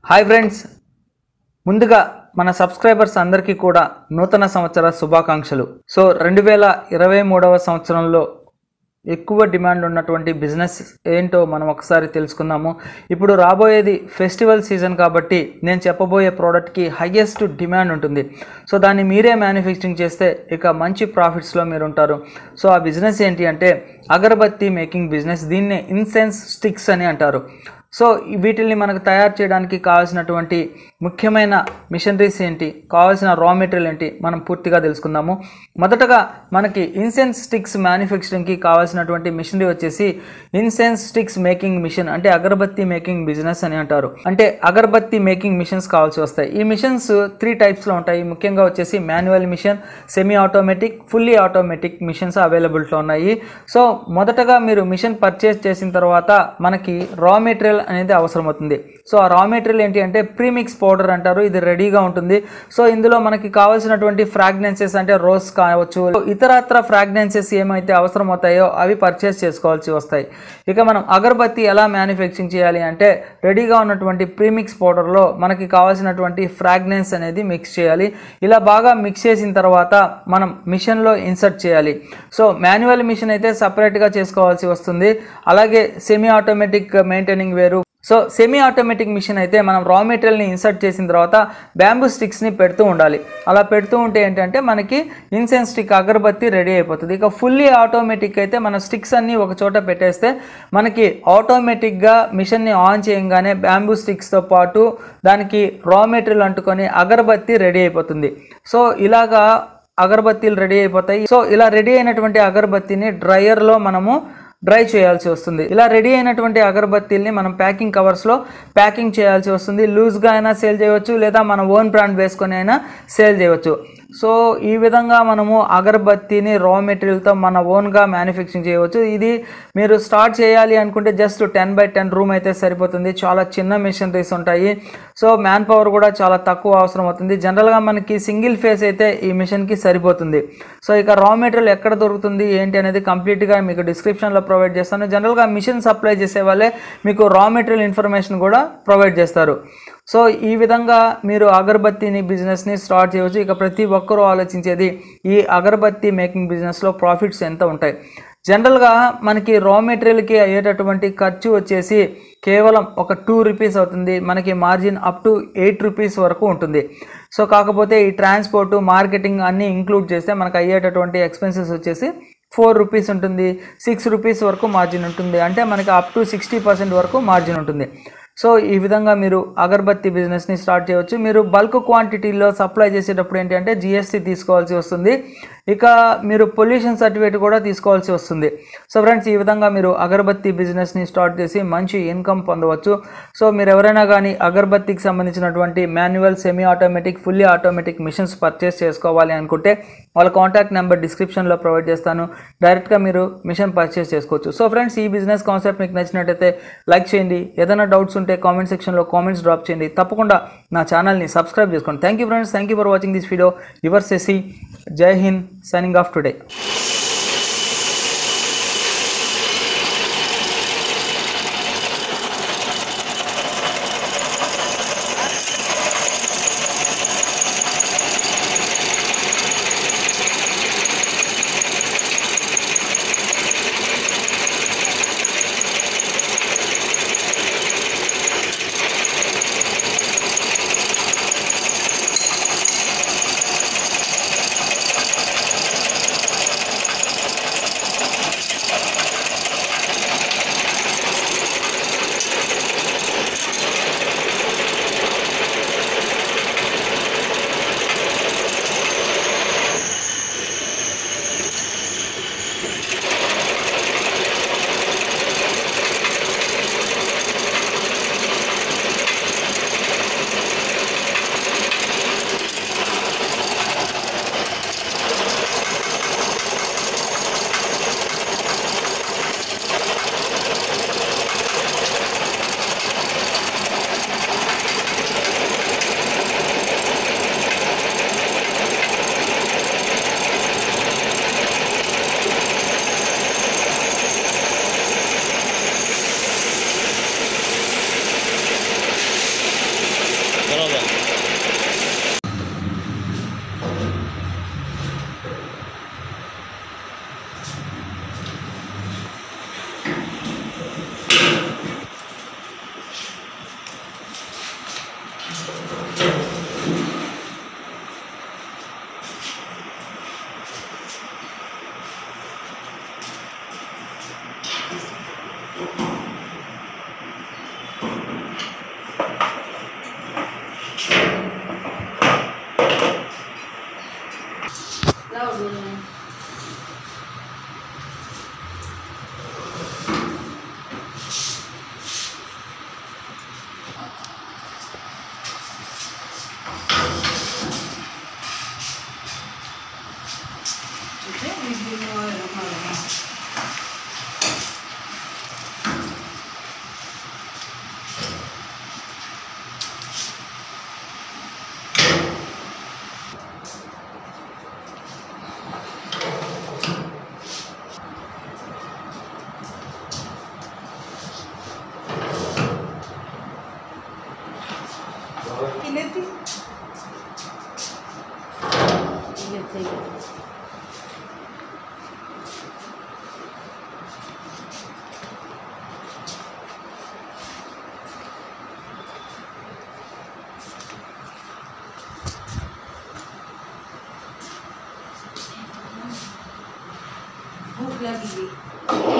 hi friends ముందుగా మన subscribers అందరికీ కూడా నూతన సంవత్సర శుభాకాంక్షలు సో రెండు వేల ఇరవై మూడవ సంవత్సరంలో ఎక్కువ డిమాండ్ ఉన్నటువంటి బిజినెస్ ఏంటో మనం ఒకసారి తెలుసుకుందాము ఇప్పుడు రాబోయేది ఫెస్టివల్ సీజన్ కాబట్టి నేను చెప్పబోయే ప్రోడక్ట్కి హయ్యెస్ట్ డిమాండ్ ఉంటుంది సో దాన్ని మీరే మ్యానుఫ్యాక్చరింగ్ చేస్తే ఇక మంచి ప్రాఫిట్స్లో మీరు ఉంటారు సో ఆ బిజినెస్ ఏంటి అంటే అగరబత్తి మేకింగ్ బిజినెస్ దీన్నే ఇన్సెన్స్ స్టిక్స్ అని అంటారు సో వీటిల్ని మనకు తయారు చేయడానికి కావాల్సినటువంటి ముఖ్యమైన మిషనరీస్ ఏంటి కావాల్సిన రా మెటీరియల్ ఏంటి మనం పూర్తిగా తెలుసుకుందాము మొదటగా మనకి ఇన్సెన్స్ స్టిక్స్ మ్యానుఫ్యాక్చరింగ్కి కావాల్సినటువంటి మిషనరీ వచ్చేసి ఇన్సెన్స్ స్టిక్స్ మేకింగ్ మిషన్ అంటే అగరబత్తి మేకింగ్ బిజినెస్ అని అంటారు అంటే అగరబత్తి మేకింగ్ మిషన్స్ కావాల్సి వస్తాయి ఈ మిషన్స్ త్రీ టైప్స్లో ఉంటాయి ముఖ్యంగా వచ్చేసి manual machine semi automatic fully automatic machines అవైలబిలిటీలో ఉన్నాయి సో మొదటగా మీరు మిషన్ పర్చేస్ చేసిన తర్వాత మనకి రా మెటీరియల్ అనేది అవసరం అవుతుంది సో ఆ రా మెటీరియల్ ఏంటి అంటే ప్రీమిక్స్ పౌడర్ అంటారు ఇది రెడీగా ఉంటుంది సో ఇందులో మనకి కావాల్సినటువంటి ఫ్రాగ్నెన్సెస్ అంటే రోజ్ కావచ్చు ఇతరత్ర ఫ్రాగ్నెన్సెస్ ఏమైతే అవసరం అవుతాయో అవి పర్చేస్ చేసుకోవాల్సి వస్తాయి ఇక మనం అగరబత్తి ఎలా మ్యానుఫ్యాక్చరింగ్ చేయాలి అంటే రెడీగా ఉన్నటువంటి ప్రీమిక్స్ పౌడర్లో మనకి కావాల్సినటువంటి ఫ్రాగ్నెన్స్ అనేది మిక్స్ చేయాలి ఇలా బాగా మిక్స్ చేసిన తర్వాత మనం మిషన్లో ఇన్సర్ట్ చేయాలి సో మాన్యువల్ మిషన్ అయితే సపరేట్గా చేసుకోవాల్సి వస్తుంది అలాగే సెమీ ఆటోమేటిక్ మెయింటైనింగ్ వేరు సో సెమీ ఆటోమేటిక్ మిషన్ అయితే మనం రా మెటీరియల్ని ఇన్సర్ట్ చేసిన తర్వాత బ్యాంబూ స్టిక్స్ని పెడుతూ ఉండాలి అలా పెడుతూ ఉంటే ఏంటంటే మనకి ఇన్సెన్స్ స్టిక్ అగరబత్తి రెడీ అయిపోతుంది ఇక ఫుల్లీ ఆటోమేటిక్ అయితే మన స్టిక్స్ అన్నీ ఒక చోట పెట్టేస్తే మనకి ఆటోమేటిక్గా మిషన్ని ఆన్ చేయగానే బ్యాంబూ స్టిక్స్తో పాటు దానికి రా మెటీరియల్ అంటుకొని అగరబత్తి రెడీ అయిపోతుంది సో ఇలాగా అగరబత్తీలు రెడీ అయిపోతాయి సో ఇలా రెడీ అయినటువంటి అగరబత్తిని డ్రయర్లో మనము డ్రై చేయాల్సి వస్తుంది ఇలా రెడీ అయినటువంటి అగరబత్తీల్ని మనం ప్యాకింగ్ కవర్స్లో ప్యాకింగ్ చేయాల్సి వస్తుంది లూజ్గా అయినా సేల్ చేయవచ్చు లేదా మన ఓన్ బ్రాండ్ వేసుకొని అయినా సేల్ చేయవచ్చు సో ఈ విధంగా మనము అగరబత్తిని రా మెటీరియల్తో మన ఓన్గా మ్యానుఫ్యాక్చరింగ్ చేయవచ్చు ఇది మీరు స్టార్ట్ చేయాలి అనుకుంటే just ten by ten room అయితే సరిపోతుంది చాలా చిన్న మిషనరీస్ ఉంటాయి సో మ్యాన్ పవర్ కూడా చాలా తక్కువ అవసరం అవుతుంది జనరల్గా మనకి సింగిల్ ఫేస్ అయితే ఈ మిషన్కి సరిపోతుంది సో ఇక రా మెటీరియల్ ఎక్కడ దొరుకుతుంది ఏంటి అనేది కంప్లీట్గా మీకు డిస్క్రిప్షన్లో ప్రొవైడ్ చేస్తాను జనరల్గా మిషన్ సప్లై చేసే వాళ్ళే మీకు రా మెటీరియల్ ఇన్ఫర్మేషన్ కూడా ప్రొవైడ్ చేస్తారు సో ఈ విధంగా మీరు అగరబత్తిని బిజినెస్ని స్టార్ట్ చేయవచ్చు ఇక ప్రతి ఒక్కరూ ఆలోచించేది ఈ అగరబత్తి మేకింగ్ బిజినెస్లో ప్రాఫిట్స్ ఎంత ఉంటాయి జనరల్గా మనకి రా మెటీరియల్కి అయ్యేటటువంటి ఖర్చు వచ్చేసి కేవలం ఒక టూ రూపీస్ అవుతుంది మనకి margin up to eight rupees వరకు ఉంటుంది సో కాకపోతే ఈ ట్రాన్స్పోర్ట్ మార్కెటింగ్ అన్నీ ఇంక్లూడ్ చేస్తే మనకు అయ్యేటటువంటి ఎక్స్పెన్సెస్ వచ్చేసి ఫోర్ రూపీస్ ఉంటుంది సిక్స్ రూపీస్ వరకు మార్జిన్ ఉంటుంది అంటే మనకి అప్ టు సిక్స్టీ పర్సెంట్ వరకు మార్జిన్ ఉంటుంది సో ఈ విధంగా మీరు అగరబత్తి బిజినెస్ని స్టార్ట్ చేయవచ్చు మీరు బల్క్ క్వాంటిటీలో సప్లై చేసేటప్పుడు ఏంటి అంటే జిఎస్టీ తీసుకోవాల్సి వస్తుంది ఇక మీరు పొల్యూషన్ సర్టిఫికేట్ కూడా తీసుకోవాల్సి వస్తుంది సో ఫ్రెండ్స్ ఈ విధంగా మీరు అగరబత్తి బిజినెస్ని స్టార్ట్ చేసి మంచి ఇన్కమ్ పొందవచ్చు సో మీరు ఎవరైనా కానీ అగరబత్తికి సంబంధించినటువంటి manual semi automatic fully automatic machines purchase చేసుకోవాలి అనుకుంటే వాళ్ళ కాంటాక్ట్ నెంబర్ డిస్క్రిప్షన్లో ప్రొవైడ్ చేస్తాను డైరెక్ట్గా మీరు మిషన్ పర్చేస్ చేసుకోవచ్చు సో ఫ్రెండ్స్ ఈ బిజినెస్ కాన్సెప్ట్ మీకు నచ్చినట్టయితే లైక్ చేయండి ఏదైనా డౌట్స్ ఉంటే కామెంట్ సెక్షన్లో కామెంట్స్ డ్రాప్ చేయండి తప్పకుండా నా ఛానల్ని సబ్స్క్రైబ్ చేసుకోండి thank you friends thank you for watching this video your సెసి జై హింద్ సైనింగ్ ఆఫ్ టుడే देखी ये सही है भूख लगी